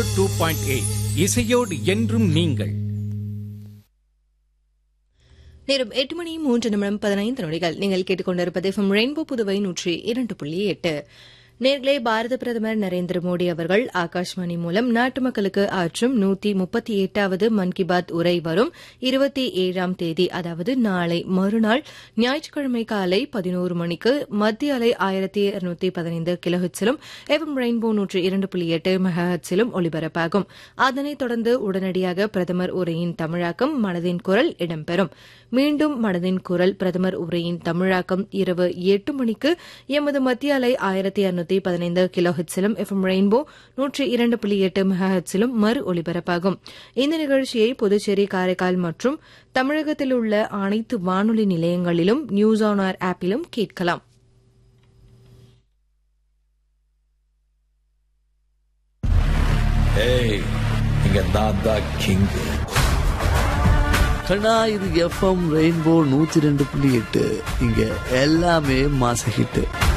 two point eight இசையோடு என்றும் நீங்கள் நேரம் எட்டு மணி மூன்று நிமிடம் பதினைந்து நொடிகள் நீங்கள் கேட்டுக்கொண்டிருப்பது ஃப்ரம் ரெயின்போ புதுவை நூற்றி இரண்டு புள்ளி எட்டு நேர்களே பாரத பிரதமர் நரேந்திர மோடி அவர்கள் ஆகாஷ்வாணி மூலம் நாட்டு மக்களுக்கு ஆற்றும் நூத்தி முப்பத்தி எட்டாவது மன் கி பாத் உரை வரும் இருபத்தி ஏழாம் தேதி அதாவது நாளை மறுநாள் ஞாயிற்றுக்கிழமை காலை பதினோரு மணிக்கு மத்திய அலை ஆயிரத்தி இருநூத்தி பதினைந்து கிலோஹெட்ஸிலும் எஃப்எம் ரெயின்போ நூற்றி இரண்டு புள்ளி எட்டு மெகாஹெட்ஸிலும் ஒலிபரப்பாகும் அதனைத் தொடர்ந்து உடனடியாக பிரதமர் உரையின் தமிழாக்கம் மனதின் குரல் இடம்பெறும் மீண்டும் மனதின் குரல் பிரதமர் உரையின் தமிழாக்கம் இரவு எட்டு மணிக்கு எமது மத்திய அலை ஆயிரத்தி இருநூத்தி பதினைந்து கிலோ ஹெட்ஸிலும் எஃப்எம் ரெயின்போ நூற்றி இரண்டு புள்ளி எட்டு மெகா ஹெட்ஸிலும் மறு ஒலிபரப்பாகும் இந்த நிகழ்ச்சியை புதுச்சேரி காரைக்கால் மற்றும் தமிழகத்தில் உள்ள அனைத்து வானொலி நிலையங்களிலும் நியூஸ் ஆன் ஆர் ஆப்பிலும் கேட்கலாம் ஏய் இங்க நான் தான் கிங் கண்ணா இது எஃப்எம் ரெயின்போ நூத்தி ரெண்டு புள்ளி எட்டு இங்க எல்லாமே மாச ஹிட்டு